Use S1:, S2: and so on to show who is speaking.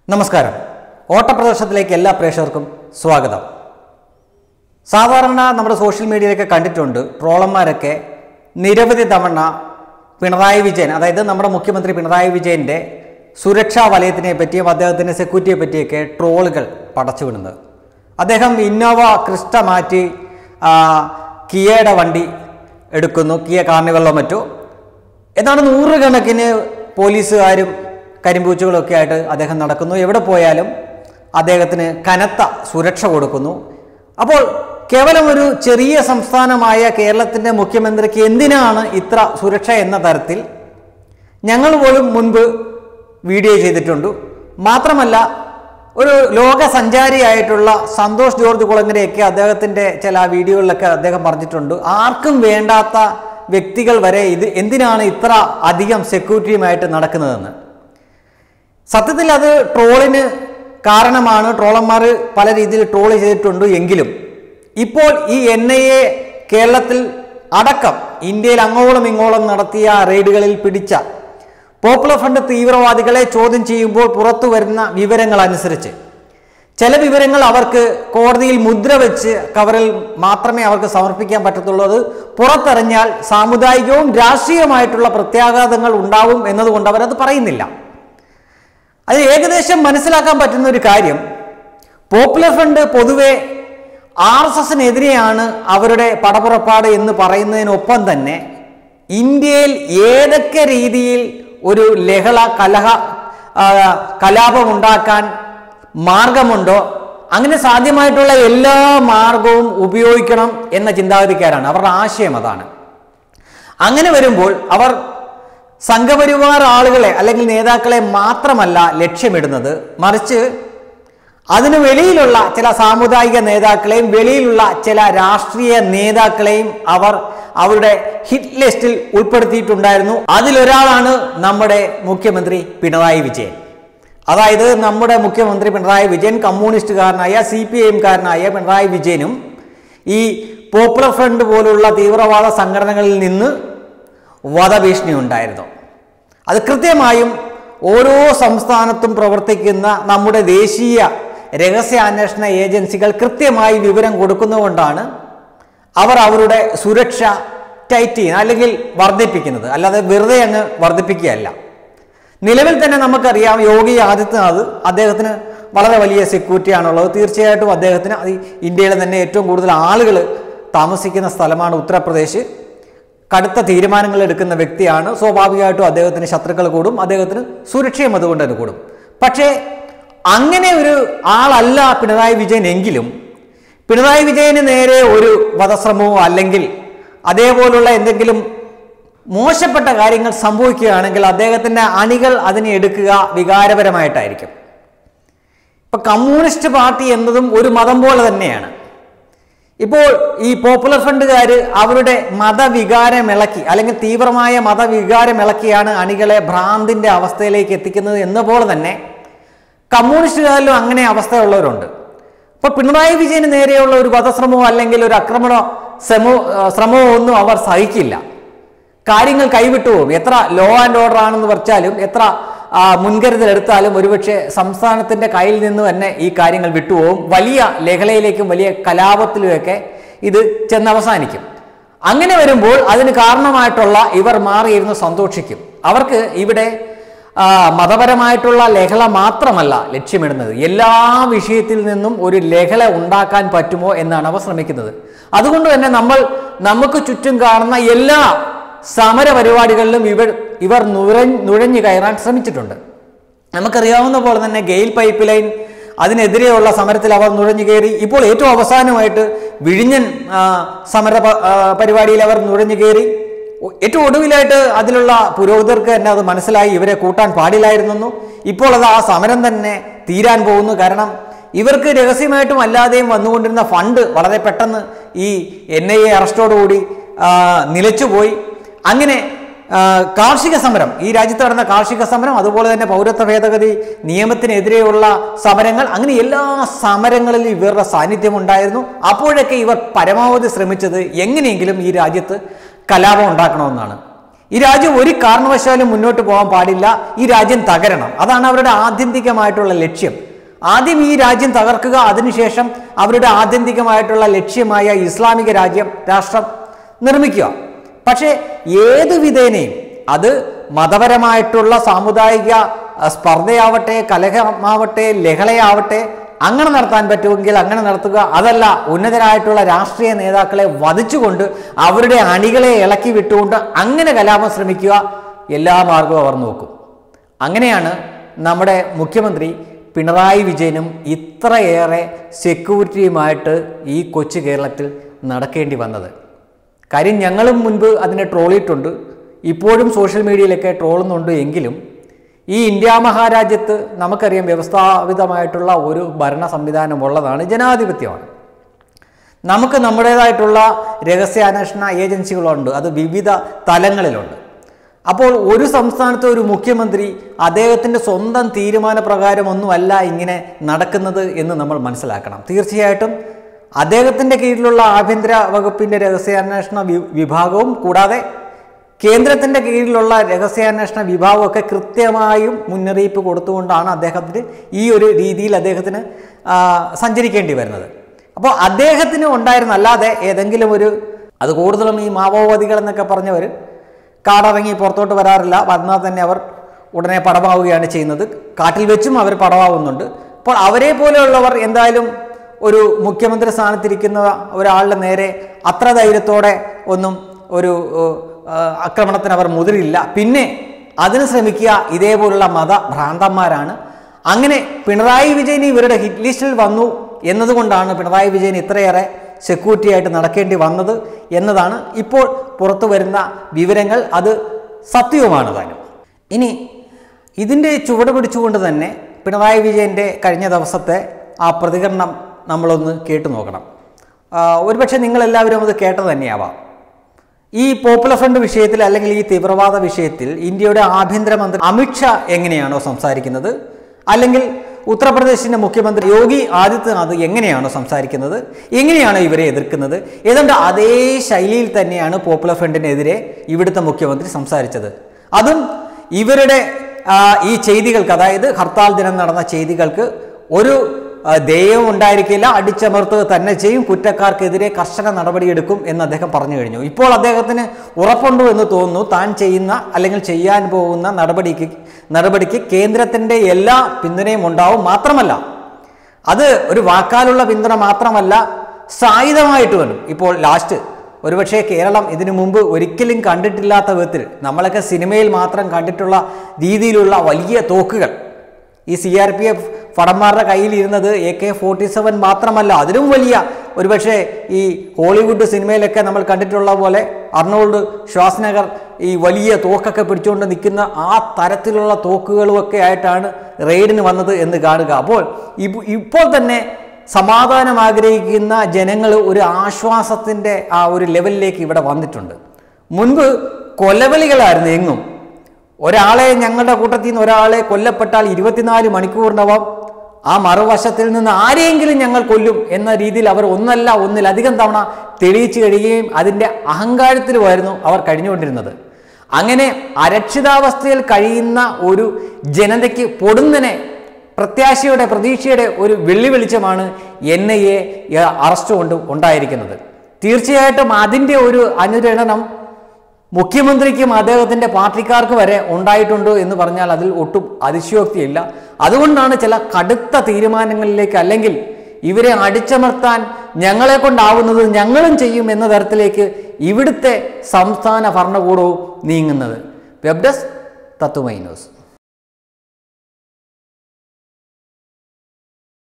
S1: നമസ്കാരം ഓട്ടപ്രദർശനത്തിലേക്ക് എല്ലാ പ്രേക്ഷകർക്കും സ്വാഗതം സാധാരണ നമ്മുടെ സോഷ്യൽ മീഡിയയിലൊക്കെ കണ്ടിട്ടുണ്ട് ട്രോളന്മാരൊക്കെ നിരവധി തവണ പിണറായി വിജയൻ അതായത് നമ്മുടെ മുഖ്യമന്ത്രി പിണറായി വിജയൻ്റെ സുരക്ഷാ വലയത്തിനെ പറ്റിയും അദ്ദേഹത്തിൻ്റെ സെക്യൂരിറ്റിയെ പറ്റിയൊക്കെ ട്രോളുകൾ പടച്ചു വിടുന്നത് അദ്ദേഹം ഇന്നോവ ക്രിസ്റ്റ മാറ്റി ആ, കിയയുടെ വണ്ടി എടുക്കുന്നു കിയ കാർണിവലിലോ മറ്റോ എന്നാണ് നൂറുകണക്കിന് പോലീസുകാരും കരിമ്പൂച്ചകളും ഒക്കെ ആയിട്ട് അദ്ദേഹം നടക്കുന്നു എവിടെ പോയാലും അദ്ദേഹത്തിന് കനത്ത സുരക്ഷ കൊടുക്കുന്നു അപ്പോൾ കേവലം ഒരു ചെറിയ സംസ്ഥാനമായ കേരളത്തിൻ്റെ മുഖ്യമന്ത്രിക്ക് എന്തിനാണ് ഇത്ര സുരക്ഷ എന്ന തരത്തിൽ ഞങ്ങൾ പോലും മുൻപ് വീഡിയോ ചെയ്തിട്ടുണ്ട് മാത്രമല്ല ഒരു ലോക സഞ്ചാരിയായിട്ടുള്ള സന്തോഷ് ജോർജ് കുളങ്ങരയൊക്കെ അദ്ദേഹത്തിൻ്റെ ചില വീഡിയോകളിലൊക്കെ അദ്ദേഹം പറഞ്ഞിട്ടുണ്ട് ആർക്കും വേണ്ടാത്ത വ്യക്തികൾ വരെ ഇത് എന്തിനാണ് ഇത്ര അധികം സെക്യൂരിറ്റിയുമായിട്ട് നടക്കുന്നതെന്ന് സത്യത്തിൽ അത് ട്രോളിന് കാരണമാണ് ട്രോളന്മാർ പല രീതിയിൽ ട്രോൾ ചെയ്തിട്ടുണ്ട് എങ്കിലും ഇപ്പോൾ ഈ എൻ ഐ എ കേരളത്തിൽ അടക്കം ഇന്ത്യയിൽ അങ്ങോളം ഇങ്ങോളം നടത്തിയ റെയ്ഡുകളിൽ പിടിച്ച പോപ്പുലർ ഫ്രണ്ട് തീവ്രവാദികളെ ചോദ്യം ചെയ്യുമ്പോൾ പുറത്തു വരുന്ന വിവരങ്ങൾ അനുസരിച്ച് ചില വിവരങ്ങൾ അവർക്ക് കോടതിയിൽ മുദ്ര വെച്ച് കവറിൽ മാത്രമേ അവർക്ക് സമർപ്പിക്കാൻ പറ്റത്തുള്ളൂ അത് പുറത്തെറിഞ്ഞാൽ സാമുദായികവും രാഷ്ട്രീയമായിട്ടുള്ള പ്രത്യാഘാതങ്ങൾ ഉണ്ടാവും എന്നതുകൊണ്ട് അവരത് പറയുന്നില്ല അത് ഏകദേശം മനസ്സിലാക്കാൻ പറ്റുന്ന ഒരു കാര്യം പോപ്പുലർ ഫ്രണ്ട് പൊതുവെ ആർ എസ് എസിനെതിരെയാണ് അവരുടെ പടപുറപ്പാട് എന്ന് പറയുന്നതിനൊപ്പം തന്നെ ഇന്ത്യയിൽ ഏതൊക്കെ രീതിയിൽ ഒരു ലഹള കലഹ ആ, കലാപമുണ്ടാക്കാൻ മാർഗമുണ്ടോ അങ്ങനെ സാധ്യമായിട്ടുള്ള എല്ലാ മാർഗവും ഉപയോഗിക്കണം എന്ന ചിന്താഗതിക്കാരാണ് അവരുടെ ആശയം അതാണ് അങ്ങനെ വരുമ്പോൾ അവർ സംഘപരിവാർ ആളുകളെ അല്ലെങ്കിൽ നേതാക്കളെ മാത്രമല്ല ലക്ഷ്യമിടുന്നത് മറിച്ച് അതിനു വെളിയിലുള്ള ചില സാമുദായിക നേതാക്കളെയും വെളിയിലുള്ള ചില രാഷ്ട്രീയ നേതാക്കളെയും അവർ അവരുടെ ഹിറ്റ് ലിസ്റ്റിൽ ഉൾപ്പെടുത്തിയിട്ടുണ്ടായിരുന്നു അതിലൊരാളാണ് നമ്മുടെ മുഖ്യമന്ത്രി പിണറായി വിജയൻ അതായത് നമ്മുടെ മുഖ്യമന്ത്രി പിണറായി വിജയൻ കമ്മ്യൂണിസ്റ്റുകാരനായ സി പി എംകാരനായ പിണറായി വിജയനും ഈ പോപ്പുലർ ഫ്രണ്ട് പോലുള്ള തീവ്രവാദ സംഘടനകളിൽ നിന്ന് വധഭീഷണി ഉണ്ടായിരുന്നു അത് കൃത്യമായും ഓരോ സംസ്ഥാനത്തും പ്രവർത്തിക്കുന്ന നമ്മുടെ ദേശീയ രഹസ്യാന്വേഷണ ഏജൻസികൾ കൃത്യമായി വിവരം കൊടുക്കുന്നതുകൊണ്ടാണ് അവർ അവരുടെ സുരക്ഷ ടൈറ്റ് ചെയ്യുന്നത് അല്ലെങ്കിൽ വർദ്ധിപ്പിക്കുന്നത് അല്ലാതെ വെറുതെ അങ്ങ് വർദ്ധിപ്പിക്കുകയല്ല നിലവിൽ തന്നെ നമുക്കറിയാം യോഗി ആദിത്യനാഥ് അദ്ദേഹത്തിന് വളരെ വലിയ സെക്യൂരിറ്റി ആണുള്ളത് തീർച്ചയായിട്ടും അദ്ദേഹത്തിന് അത് ഇന്ത്യയിലെ തന്നെ ഏറ്റവും കൂടുതൽ ആളുകൾ താമസിക്കുന്ന സ്ഥലമാണ് ഉത്തർപ്രദേശ് കടുത്ത തീരുമാനങ്ങൾ എടുക്കുന്ന വ്യക്തിയാണ് സ്വാഭാവികമായിട്ടും അദ്ദേഹത്തിന് ശത്രുക്കൾ കൂടും അദ്ദേഹത്തിന് സുരക്ഷയും അതുകൊണ്ട് തന്നെ കൂടും പക്ഷേ അങ്ങനെ ഒരു ആളല്ല പിണറായി വിജയൻ എങ്കിലും പിണറായി വിജയന് നേരെ ഒരു വധശ്രമമോ അല്ലെങ്കിൽ അതേപോലുള്ള എന്തെങ്കിലും മോശപ്പെട്ട കാര്യങ്ങൾ സംഭവിക്കുകയാണെങ്കിൽ അദ്ദേഹത്തിൻ്റെ അണികൾ അതിനെ എടുക്കുക വികാരപരമായിട്ടായിരിക്കും ഇപ്പൊ കമ്മ്യൂണിസ്റ്റ് പാർട്ടി എന്നതും ഒരു മതം പോലെ തന്നെയാണ് ഇപ്പോൾ ഈ പോപ്പുലർ ഫ്രണ്ടുകാർ അവരുടെ മതവികാരം ഇളക്കി അല്ലെങ്കിൽ തീവ്രമായ മതവികാരം ഇളക്കിയാണ് അണികളെ ഭ്രാന്തിന്റെ അവസ്ഥയിലേക്ക് എത്തിക്കുന്നത് എന്ന പോലെ തന്നെ കമ്മ്യൂണിസ്റ്റുകാരിലും അങ്ങനെ അവസ്ഥയുള്ളവരുണ്ട് ഇപ്പൊ പിണറായി വിജയന് നേരെയുള്ള ഒരു വധശ്രമമോ അല്ലെങ്കിൽ ഒരു ആക്രമണോ ശ്രമോ ശ്രമമോ ഒന്നും അവർ സഹിക്കില്ല കാര്യങ്ങൾ കൈവിട്ടു പോകും എത്ര ലോ ആൻഡ് ഓർഡർ ആണെന്ന് വെച്ചാലും എത്ര ആ, മുൻകരുതൽ എടുത്താലും ഒരുപക്ഷെ സംസ്ഥാനത്തിന്റെ കയ്യിൽ നിന്ന് തന്നെ ഈ കാര്യങ്ങൾ വിട്ടുപോകും വലിയ ലഹളയിലേക്കും വലിയ കലാപത്തിലുമൊക്കെ ഇത് ചെന്ന് അവസാനിക്കും അങ്ങനെ വരുമ്പോൾ അതിന് കാരണമായിട്ടുള്ള ഇവർ മാറിയിരുന്ന് സന്തോഷിക്കും അവർക്ക് ഇവിടെ ആ, മതപരമായിട്ടുള്ള ലഹള മാത്രമല്ല ലക്ഷ്യമിടുന്നത് എല്ലാ വിഷയത്തിൽ നിന്നും ഒരു ലഹള ഉണ്ടാക്കാൻ പറ്റുമോ എന്നാണ് അവർ ശ്രമിക്കുന്നത് അതുകൊണ്ട് തന്നെ നമ്മൾ നമുക്ക് ചുറ്റും കാണുന്ന എല്ലാ സമര പരിപാടികളിലും ഇവർ ഇവർ നുഴഞ്ഞ് നുഴഞ്ഞു കയറാൻ ശ്രമിച്ചിട്ടുണ്ട് നമുക്കറിയാവുന്ന പോലെ തന്നെ ഗെയിൽ പൈപ്പ് ലൈൻ അതിനെതിരെയുള്ള സമരത്തിൽ അവർ നുഴഞ്ഞു കയറി ഇപ്പോൾ ഏറ്റവും അവസാനമായിട്ട് വിഴിഞ്ഞൻ ആ, സമര പ- ആ, പരിപാടിയിൽ അവർ നുഴഞ്ഞു കയറി ഒ- ഏറ്റവും ഒടുവിലായിട്ട് അതിലുള്ള പുരോഹിതർക്ക് തന്നെ അത് മനസ്സിലായി ഇവരെ കൂട്ടാൻ പാടില്ലായിരുന്നു ഇപ്പോൾ അത് ആ സമരം തന്നെ തീരാൻ പോകുന്നു കാരണം ഇവർക്ക് രഹസ്യമായിട്ടും അല്ലാതെയും വന്നുകൊണ്ടിരുന്ന ഫണ്ട് വളരെ പെട്ടെന്ന് ഈ എൻ ഐ എ അറസ്റ്റോടുകൂടി ആ, നിലച്ചുപോയി അങ്ങനെ ആ, കാർഷിക സമരം ഈ രാജ്യത്ത് നടന്ന കാർഷിക സമരം അതുപോലെ തന്നെ പൗരത്വ ഭേദഗതി നിയമത്തിനെതിരെയുള്ള സമരങ്ങൾ അങ്ങനെ എല്ലാ സമരങ്ങളിലും ഇവരുടെ സാന്നിധ്യം ഉണ്ടായിരുന്നു അപ്പോഴൊക്കെ ഇവർ പരമാവധി ശ്രമിച്ചത് എങ്ങനെയെങ്കിലും ഈ രാജ്യത്ത് കലാപം ഉണ്ടാക്കണമെന്നാണ് ഈ രാജ്യം ഒരു കാരണവശാലും മുന്നോട്ട് പോകാൻ പാടില്ല ഈ രാജ്യം തകരണം അതാണ് അവരുടെ ആത്യന്തികമായിട്ടുള്ള ലക്ഷ്യം ആദ്യം ഈ രാജ്യം തകർക്കുക അതിനുശേഷം അവരുടെ ആത്യന്തികമായിട്ടുള്ള ലക്ഷ്യമായ ഇസ്ലാമിക രാജ്യം രാഷ്ട്രം നിർമ്മിക്കുക പക്ഷേ ഏത് വിധേനയും അത് മതപരമായിട്ടുള്ള സാമുദായിക അഹ്, സ്പർദ്ധയാവട്ടെ കലഹമാവട്ടെ ലഹളയാവട്ടെ അങ്ങനെ നടത്താൻ പറ്റുമെങ്കിൽ അങ്ങനെ നടത്തുക അതല്ല ഉന്നതരായിട്ടുള്ള രാഷ്ട്രീയ നേതാക്കളെ വധിച്ചുകൊണ്ട് അവരുടെ അണികളെ ഇളക്കി വിട്ടുകൊണ്ട് അങ്ങനെ കലാപം ശ്രമിക്കുക എല്ലാ മാർഗവും അവർ നോക്കും അങ്ങനെയാണ് നമ്മുടെ മുഖ്യമന്ത്രി പിണറായി വിജയനും ഇത്രയേറെ സെക്യൂരിറ്റിയുമായിട്ട് ഈ കൊച്ചു കേരളത്തിൽ നടക്കേണ്ടി വന്നത് കാര്യം ഞങ്ങളും മുൻപ് അതിനെ ട്രോളിയിട്ടുണ്ട് ഇപ്പോഴും സോഷ്യൽ മീഡിയയിലൊക്കെ ട്രോളുന്നുണ്ട് എങ്കിലും ഈ ഇന്ത്യ മഹാരാജ്യത്ത് നമുക്കറിയാം വ്യവസ്ഥാപിതമായിട്ടുള്ള ഒരു ഭരണ സംവിധാനം ഉള്ളതാണ് ജനാധിപത്യമാണ് നമുക്ക് നമ്മുടേതായിട്ടുള്ള രഹസ്യാന്വേഷണ ഏജൻസികളുണ്ട് അത് വിവിധ തലങ്ങളിലുണ്ട് അപ്പോൾ ഒരു സംസ്ഥാനത്തെ ഒരു മുഖ്യമന്ത്രി അദ്ദേഹത്തിൻ്റെ സ്വന്തം തീരുമാനപ്രകാരം ഒന്നുമല്ല ഇങ്ങനെ നടക്കുന്നത് എന്ന് നമ്മൾ മനസ്സിലാക്കണം തീർച്ചയായിട്ടും അദ്ദേഹത്തിൻ്റെ കീഴിലുള്ള ആഭ്യന്തര വകുപ്പിൻ്റെ രഹസ്യാന്വേഷണ വി- വിഭാഗവും കൂടാതെ കേന്ദ്രത്തിൻ്റെ കീഴിലുള്ള രഹസ്യാന്വേഷണ വിഭാഗമൊക്കെ കൃത്യമായും മുന്നറിയിപ്പ് കൊടുത്തുകൊണ്ടാണ് അദ്ദേഹത്തിന് ഈ ഒരു രീതിയിൽ അദ്ദേഹത്തിന് ആ, സഞ്ചരിക്കേണ്ടി വരുന്നത് അപ്പോൾ അദ്ദേഹത്തിന് ഉണ്ടായിരുന്ന അല്ലാതെ ഏതെങ്കിലും ഒരു അത് കൂടുതലും ഈ മാവോവാദികൾ എന്നൊക്കെ പറഞ്ഞവർ കാടിറങ്ങി പുറത്തോട്ട് വരാറില്ല വന്നാൽ തന്നെ അവർ ഉടനെ പടമാവുകയാണ് ചെയ്യുന്നത് കാട്ടിൽ വെച്ചും അവർ പടമാവുന്നുണ്ട് അപ്പോൾ അവരെ പോലെയുള്ളവർ എന്തായാലും ഒരു മുഖ്യമന്ത്രി സ്ഥാനത്തിരിക്കുന്ന ഒരാളുടെ നേരെ അത്ര ധൈര്യത്തോടെ ഒന്നും ഒരു ഏഹ്, ആക്രമണത്തിന് അവർ മുതിരില്ല പിന്നെ അതിന് ശ്രമിക്കുക ഇതേപോലുള്ള മതഭ്രാന്തന്മാരാണ് അങ്ങനെ പിണറായി വിജയൻ ഇവരുടെ ഹിറ്റ് ലിസ്റ്റിൽ വന്നു എന്നതുകൊണ്ടാണ് പിണറായി വിജയൻ ഇത്രയേറെ സെക്യൂരിറ്റി ആയിട്ട് നടക്കേണ്ടി വന്നത് എന്നതാണ് ഇപ്പോൾ പുറത്തു വരുന്ന വിവരങ്ങൾ അത് സത്യവുമാണ് താനും ഇനി ഇതിൻ്റെ ചുവട് പിടിച്ചുകൊണ്ട് തന്നെ പിണറായി വിജയൻ്റെ കഴിഞ്ഞ ദിവസത്തെ ആ പ്രതികരണം നമ്മളൊന്ന് കേട്ടു നോക്കണം ആ, ഒരുപക്ഷെ നിങ്ങളെല്ലാവരും അത് കേട്ടത് തന്നെയാവാം ഈ പോപ്പുലർ ഫ്രണ്ട് വിഷയത്തിൽ അല്ലെങ്കിൽ ഈ തീവ്രവാദ വിഷയത്തിൽ ഇന്ത്യയുടെ ആഭ്യന്തരമന്ത്രി അമിത്ഷാ എങ്ങനെയാണോ സംസാരിക്കുന്നത് അല്ലെങ്കിൽ ഉത്തർപ്രദേശിന്റെ മുഖ്യമന്ത്രി യോഗി ആദിത്യനാഥ് എങ്ങനെയാണോ സംസാരിക്കുന്നത് എങ്ങനെയാണോ ഇവരെ എതിർക്കുന്നത് ഏതാണ്ട് അതേ ശൈലിയിൽ തന്നെയാണ് പോപ്പുലർ ഫ്രണ്ടിനെതിരെ ഇവിടുത്തെ മുഖ്യമന്ത്രി സംസാരിച്ചത് അതും ഇവരുടെ ആ, ഈ ചെയ്തികൾക്ക് അതായത് ഹർത്താൽ ദിനം നടന്ന ചെയ്തികൾക്ക് ഒരു ആ, ദയവും ഉണ്ടായിരിക്കില്ല അടിച്ചമർത്തുക തന്നെ ചെയ്യും കുറ്റക്കാർക്കെതിരെ കർശന നടപടിയെടുക്കും എന്ന് അദ്ദേഹം പറഞ്ഞു കഴിഞ്ഞു ഇപ്പോൾ അദ്ദേഹത്തിന് ഉറപ്പുണ്ടോ എന്ന് തോന്നുന്നു താൻ ചെയ്യുന്ന അല്ലെങ്കിൽ ചെയ്യാൻ പോകുന്ന നടപടിക്ക് നടപടിക്ക് കേന്ദ്രത്തിൻ്റെ എല്ലാ പിന്തുണയും ഉണ്ടാവും മാത്രമല്ല അത് ഒരു വാക്കാലുള്ള പിന്തുണ മാത്രമല്ല സായുധമായിട്ട് വരും ഇപ്പോൾ ലാസ്റ്റ് ഒരുപക്ഷെ കേരളം ഇതിനു മുമ്പ് ഒരിക്കലും കണ്ടിട്ടില്ലാത്ത വിധത്തിൽ നമ്മളൊക്കെ സിനിമയിൽ മാത്രം കണ്ടിട്ടുള്ള രീതിയിലുള്ള വലിയ തോക്കുകൾ ഈ സി ആർ പി എഫ് ഫടന്മാരുടെ കയ്യിൽ ഇരുന്നത് എ കെ ഫോർട്ടി സെവൻ മാത്രമല്ല അതിലും വലിയ ഒരുപക്ഷെ ഈ ഹോളിവുഡ് സിനിമയിലൊക്കെ നമ്മൾ കണ്ടിട്ടുള്ള പോലെ അർണോൾഡ് ശ്വാസ്നഗർ ഈ വലിയ തോക്കൊക്കെ പിടിച്ചുകൊണ്ട് നിൽക്കുന്ന ആ തരത്തിലുള്ള തോക്കുകളുമൊക്കെ ആയിട്ടാണ് റെയ്ഡിന് വന്നത് എന്ന് കാണുക അപ്പോൾ ഇപ്പ- ഇപ്പോൾ തന്നെ സമാധാനം ആഗ്രഹിക്കുന്ന ജനങ്ങൾ ഒരു ആശ്വാസത്തിൻ്റെ ആ ഒരു ലെവലിലേക്ക് ഇവിടെ വന്നിട്ടുണ്ട് മുൻപ് കൊലവിളികളായിരുന്നു എങ്ങും ഒരാളെ ഞങ്ങളുടെ കൂട്ടത്തിൽ നിന്ന് ഒരാളെ കൊല്ലപ്പെട്ടാൽ ഇരുപത്തിനാല് മണിക്കൂറിനകം ആ മറുവശത്തിൽ നിന്ന് ആരെയെങ്കിലും ഞങ്ങൾ കൊല്ലും എന്ന രീതിയിൽ അവർ ഒന്നല്ല ഒന്നിലധികം തവണ തെളിയിച്ചു കഴിയുകയും അതിൻ്റെ അഹങ്കാരത്തിലുമായിരുന്നു അവർ കഴിഞ്ഞുകൊണ്ടിരുന്നത് അങ്ങനെ അരക്ഷിതാവസ്ഥയിൽ കഴിയുന്ന ഒരു ജനതയ്ക്ക് പൊടുന്നനെ പ്രത്യാശയുടെ പ്രതീക്ഷയുടെ ഒരു വെള്ളി വെളിച്ചമാണ് എൻ ഐ എ അറസ്റ്റ് കൊണ്ട് ഉണ്ടായിരിക്കുന്നത് തീർച്ചയായിട്ടും അതിൻ്റെ ഒരു അനുരണനം മുഖ്യമന്ത്രിക്കും അദ്ദേഹത്തിൻ്റെ പാർട്ടിക്കാർക്ക് വരെ ഉണ്ടായിട്ടുണ്ട് എന്ന് പറഞ്ഞാൽ അതിൽ ഒട്ടും അതിശയോക്തിയില്ല അതുകൊണ്ടാണ് ചില കടുത്ത തീരുമാനങ്ങളിലേക്ക് അല്ലെങ്കിൽ ഇവരെ അടിച്ചമർത്താൻ ഞങ്ങളെ കൊണ്ടാവുന്നത് ഞങ്ങളും ചെയ്യും എന്ന തരത്തിലേക്ക് ഇവിടുത്തെ സംസ്ഥാന ഭരണകൂടവും നീങ്ങുന്നത് വെബ് ഡെസ്ക് തത്തുമൈ ന്യൂസ്